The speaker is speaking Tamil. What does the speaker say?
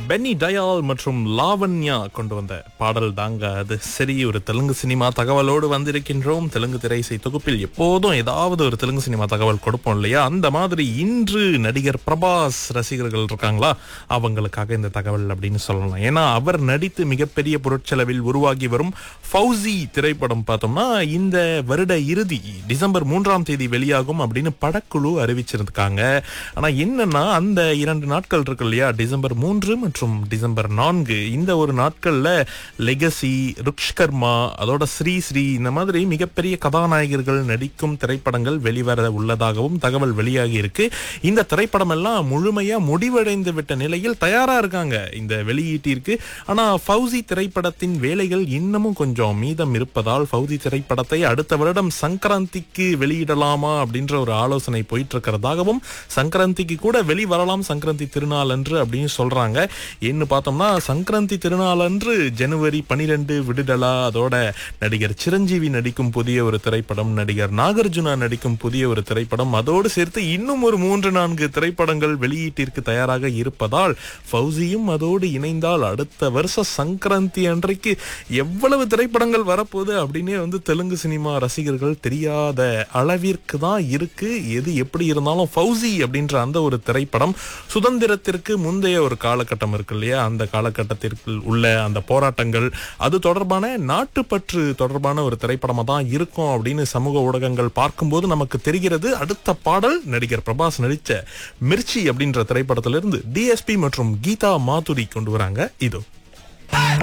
பென்னி டயால் மற்றும் லாவண்யா கொண்டு வந்த பாடல் தாங்க அது சரி ஒரு தெலுங்கு சினிமா தகவலோடு வந்திருக்கின்றோம் தெலுங்கு திரைசை தொகுப்பில் எப்போதும் ஏதாவது ஒரு தெலுங்கு சினிமா தகவல் கொடுப்போம் இல்லையா அந்த மாதிரி இன்று நடிகர் பிரபாஸ் ரசிகர்கள் இருக்காங்களா அவங்களுக்காக இந்த தகவல் அப்படின்னு சொல்லலாம் ஏன்னா அவர் நடித்து மிகப்பெரிய பொருட்செலவில் உருவாகி வரும் ஃபௌசி திரைப்படம் பார்த்தோம்னா இந்த வருட இறுதி டிசம்பர் மூன்றாம் தேதி வெளியாகும் அப்படின்னு படக்குழு அறிவிச்சிருக்காங்க ஆனா என்னன்னா அந்த இரண்டு நாட்கள் இருக்கு இல்லையா டிசம்பர் மூன்று மற்றும் டிசம்பர் நான்கு இந்த ஒரு நாட்கள்ல லெகசி ருக்ஷ்கர்மா அதோட ஸ்ரீ ஸ்ரீ இந்த மாதிரி மிகப்பெரிய கதாநாயகர்கள் நடிக்கும் திரைப்படங்கள் வெளிவர உள்ளதாகவும் தகவல் வெளியாகி இருக்கு இந்த திரைப்படம் எல்லாம் முழுமையா முடிவடைந்து விட்ட நிலையில் தயாரா இருக்காங்க இந்த வெளியீட்டிற்கு ஆனா ஃபௌசி திரைப்படத்தின் வேலைகள் இன்னமும் கொஞ்சம் மீதம் இருப்பதால் ஃபௌசி திரைப்படத்தை அடுத்த வருடம் சங்கராந்திக்கு வெளியிடலாமா அப்படின்ற ஒரு ஆலோசனை போயிட்டு இருக்கிறதாகவும் சங்கராந்திக்கு கூட வெளிவரலாம் சங்கராந்தி திருநாள் அன்று அப்படின்னு சொல்றாங்க என்ன பார்த்தோம்னா சங்கராந்தி திருநாள் அன்று ஜனவரி பனிரெண்டு விடுதலா அதோட நடிகர் சிரஞ்சீவி நடிக்கும் புதிய ஒரு திரைப்படம் நடிகர் நாகார்ஜுனா நடிக்கும் புதிய ஒரு திரைப்படம் அதோடு சேர்த்து இன்னும் ஒரு மூன்று நான்கு திரைப்படங்கள் வெளியீட்டிற்கு தயாராக இருப்பதால் ஃபௌசியும் அதோடு இணைந்தால் அடுத்த வருஷ சங்கராந்தி அன்றைக்கு எவ்வளவு திரைப்படங்கள் வரப்போகுது அப்படின்னே வந்து தெலுங்கு சினிமா ரசிகர்கள் தெரியாத அளவிற்கு தான் இருக்கு எது எப்படி இருந்தாலும் ஃபௌசி அப்படின்ற அந்த ஒரு திரைப்படம் சுதந்திரத்திற்கு முந்தைய ஒரு காலகட்டம் இருக்கு இல்லையா அந்த காலகட்டத்திற்கு உள்ள அந்த போராட்டங்கள் அது தொடர்பான நாட்டுப்பற்று தொடர்பான ஒரு திரைப்படமா தான் இருக்கும் அப்படின்னு சமூக ஊடகங்கள் பார்க்கும்போது நமக்கு தெரிகிறது அடுத்த பாடல் நடிகர் பிரபாஸ் நடிச்ச மிர்ச்சி அப்படின்ற திரைப்படத்திலிருந்து டிஎஸ்பி மற்றும் கீதா மாதுரி கொண்டு வராங்க இதோ